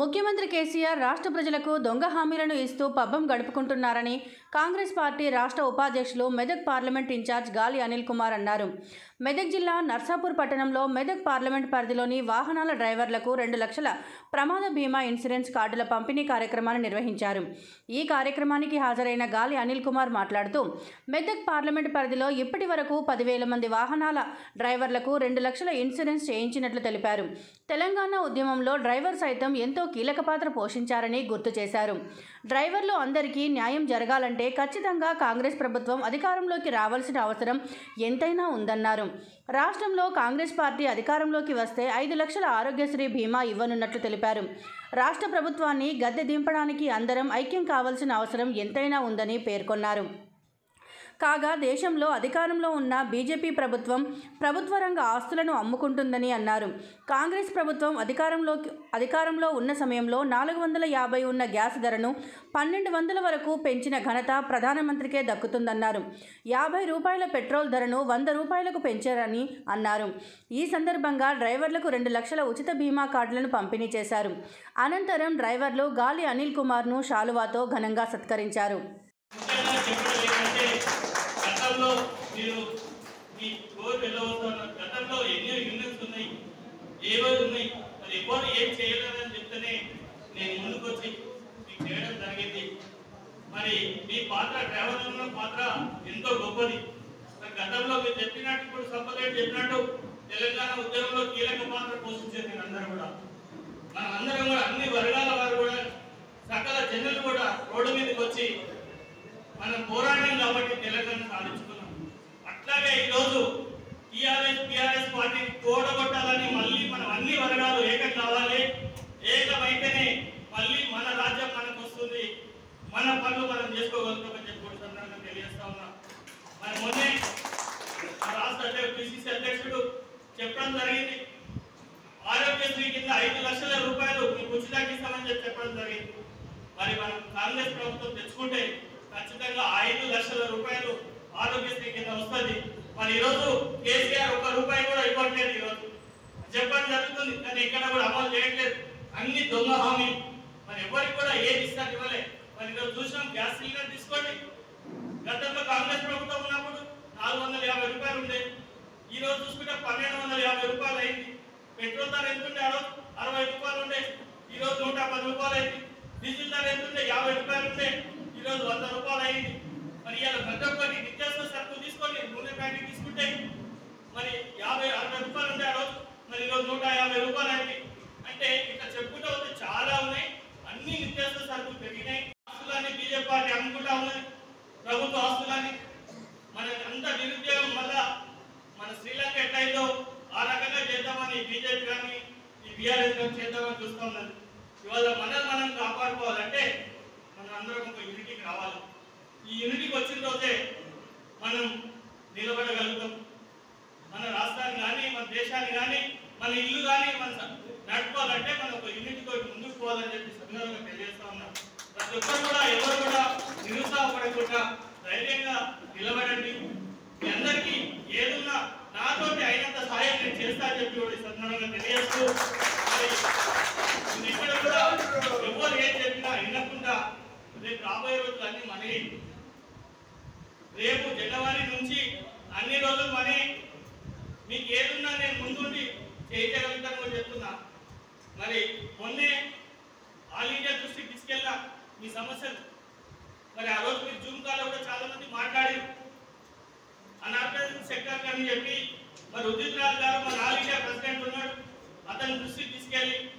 ముఖ్యమంత్రి కేసీఆర్ రాష్ట్ర ప్రజలకు దొంగ హామీలను ఇస్తూ పబ్బం గడుపుకుంటున్నారని కాంగ్రెస్ పార్టీ రాష్ట్ర ఉపాధ్యక్షులు మెదక్ పార్లమెంట్ ఇన్ఛార్జ్ గాలి అనిల్ కుమార్ అన్నారు మెదక్ జిల్లా నర్సాపూర్ పట్టణంలో మెదక్ పార్లమెంట్ పరిధిలోని వాహనాల డ్రైవర్లకు రెండు లక్షల ప్రమాద బీమా ఇన్సూరెన్స్ కార్డుల పంపిణీ కార్యక్రమాన్ని నిర్వహించారు ఈ కార్యక్రమానికి హాజరైన గాలి అనిల్ కుమార్ మాట్లాడుతూ మెదక్ పార్లమెంట్ పరిధిలో ఇప్పటి వరకు పదివేల మంది వాహనాల డ్రైవర్లకు రెండు లక్షల ఇన్సూరెన్స్ చేయించినట్లు తెలిపారు తెలంగాణ ఉద్యమంలో డ్రైవర్ సైతం ఎంతో కీలక పాత్ర పోషించారని గుర్తు చేశారు డ్రైవర్లు అందరికీ న్యాయం జరగాలంటే ఖచ్చితంగా కాంగ్రెస్ ప్రభుత్వం అధికారంలోకి రావాల్సిన అవసరం ఎంతైనా ఉందన్నారు రాష్ట్రంలో కాంగ్రెస్ పార్టీ అధికారంలోకి వస్తే ఐదు లక్షల ఆరోగ్యశ్రీ బీమా ఇవ్వనున్నట్లు తెలిపారు రాష్ట్ర ప్రభుత్వాన్ని గద్దె దింపడానికి అందరం ఐక్యం కావాల్సిన అవసరం ఎంతైనా ఉందని పేర్కొన్నారు కాగా దేశంలో అధికారంలో ఉన్న బీజేపీ ప్రభుత్వం ప్రభుత్వ రంగ ఆస్తులను అమ్ముకుంటుందని అన్నారు కాంగ్రెస్ ప్రభుత్వం అధికారంలోకి అధికారంలో ఉన్న సమయంలో నాలుగు వందల యాభై ఉన్న గ్యాస్ ధరను పన్నెండు వందల వరకు పెంచిన ఘనత ప్రధానమంత్రికే దక్కుతుందన్నారు యాభై రూపాయల పెట్రోల్ ధరను వంద రూపాయలకు పెంచారని అన్నారు ఈ సందర్భంగా డ్రైవర్లకు రెండు లక్షల ఉచిత బీమా కార్డులను పంపిణీ చేశారు అనంతరం డ్రైవర్లు గాలి అనిల్ కుమార్ను శాలువాతో ఘనంగా సత్కరించారు ముఖ్యంగా చెప్పడం ఏంటంటే గతంలో మీరు ఈ కోర్టు వెళ్ళవస్తున్న గతంలో ఎన్నో యూనియన్స్ ఉన్నాయి ఏవో ఉన్నాయి మరి ఎవరు ఏం చేయలేదని చెప్తేనే నేను ముందుకు వచ్చి మీకు చేయడం జరిగింది మరి మీ పాత్ర డ్రైవర్ ఉన్న పాత్ర ఎంతో గొప్పది మరి గతంలో మీరు చెప్పినట్టు ఇప్పుడు సంపదేట్ చెప్పినట్టు తెలంగాణ ఉద్యమంలో కీలక పాత్ర పోషించారు మీరు అందరూ కూడా మనం అందరం కూడా అన్ని వర్గాల వారు కూడా సకల జనులు కూడా రోడ్డు మీదకి వచ్చి మనం పోరాడినాం కాబట్టి తెలంగాణ సాధించుకున్నాం అట్లాగే ఈరోజు టీఆర్ఎస్ టీఆర్ఎస్ పార్టీని తోడగొట్టాలని మళ్ళీ మనం అన్ని వర్గాలు ఏకం కావాలి ఏకమైతేనే మళ్ళీ మన రాజ్యం మనకు వస్తుంది మన పనులు మనం చేసుకోగలుగుతామని చెప్పి కూడా సందర్భంగా తెలియజేస్తా ఉన్నా మరి మొన్నే మా రాష్ట్ర అధ్యక్షుడు పిసిసి అధ్యక్షుడు చెప్పడం జరిగింది ఆరోగ్యశ్రీ కింద ఐదు లక్షల రూపాయలు మీకు ఉచితంగా ఇస్తామని చెప్పి చెప్పడం జరిగింది మరి మనం కాంగ్రెస్ ప్రభుత్వం తెచ్చుకుంటే ఖచ్చితంగా ఐదు లక్షల రూపాయలు ఆరోగ్యశ్రీ కింద వస్తుంది మరి ఈరోజు కేసీఆర్ ఒక్క రూపాయి కూడా ఇవ్వట్లేదు ఈరోజు చెప్పడం జరుగుతుంది కానీ ఇక్కడ కూడా అమలు చేయట్లేదు అన్ని దొంగ హామీ మరి ఎవరికి కూడా ఏది ఇస్తారు ఇవ్వలే మరి ఈరోజు చూసినాం గ్యాస్ సిలిండర్ తీసుకోండి గతంలో కాంగ్రెస్ ప్రభుత్వం ఉన్నప్పుడు నాలుగు వందల యాభై రూపాయలు ఉండే ఈ రోజు చూసుకుంటే పన్నెండు వందల యాభై రూపాయలు అయింది పెట్రోల్ ధర ఎంత ఉండే ఆ రోజు అరవై రూపాయలు ఉండే ఈ రోజు నూట పది రూపాయలు అయింది డీజిల్ ధర ఎంత ఉండే యాభై రూపాయలు ఉండే ఈ రోజు వంద రూపాయలు అయింది మరి ఇవాళ ప్రతి ఒక్కటి నిత్యావసర సరుకులు తీసుకోండి నూనె ప్యాకెట్ తీసుకుంటే మరి యాభై అరవై రూపాయలు ఉండే ఆ రోజు మరి ఈ రోజు నూట యాభై రూపాయలు అయింది అంటే ఇట్లా చెప్పుకుంటూ వస్తే చాలా ఉన్నాయి అన్ని నిత్యావసర సరుకులు పెరిగినాయి ఆస్తులన్నీ బీజేపీ పార్టీ అమ్ముకుంటా ఉన్నది ప్రభుత్వ ఆస్తులని మన అంత నిరుద్యోగం వల్ల మన శ్రీలంక ఎట్లయిందో ఆ రకంగా చేద్దామని బీజేపీ కానీ ఈ బీఆర్ఎస్ కానీ చేద్దామని చూస్తా ఉన్నది ఇవాళ మనం మనం కాపాడుకోవాలంటే మనం అందరం ఒక యూనిటీకి రావాలి ఈ యూనిటీకి వచ్చిన రోజే మనం నిలబడగలుగుతాం మన రాష్ట్రాన్ని కానీ మన దేశాన్ని కానీ మన ఇల్లు కానీ మన స- నడుపుకోవాలంటే మనం ఒక యూనిట్ తోటి ముందుకు పోవాలని చెప్పి సందర్భంగా తెలియజేస్తా ఉన్నాం ప్రతి ఒక్కరు కూడా ఎవరు కూడా నిరుత్సాహపడకుండా ధైర్యంగా నిలబడండి మీ అందరికీ ఏదున్నా నాతోటి అయినంత సహాయం నేను చేస్తా అని చెప్పి కూడా ఈ సందర్భంగా తెలియజేస్తూ మరి నేను ఇక్కడ కూడా ఎవరు ఏం చెప్పినా వినకుండా రేపు రాబోయే రోజులు అన్ని మనవి రేపు జనవరి నుంచి అన్ని రోజులు మనీ మీకు ఏదున్నా నేను ముందుండి చేయగలుగుతాను కూడా చెప్తున్నా మరి మొన్నే ఆల్ ఇండియా దృష్టికి తీసుకెళ్ళా మీ సమస్యలు మరి ఆ రోజు మీరు జూమ్ కాల్లో కూడా చాలా మంది మాట్లాడారు అనార్గనైజ్డ్ సెక్టర్ అని చెప్పి మరి ఉదిత్ రాజ్ గారు మన ఆల్ ఇండియా ప్రెసిడెంట్ ఉన్నాడు అతని దృష్టికి తీసుకెళ్ళి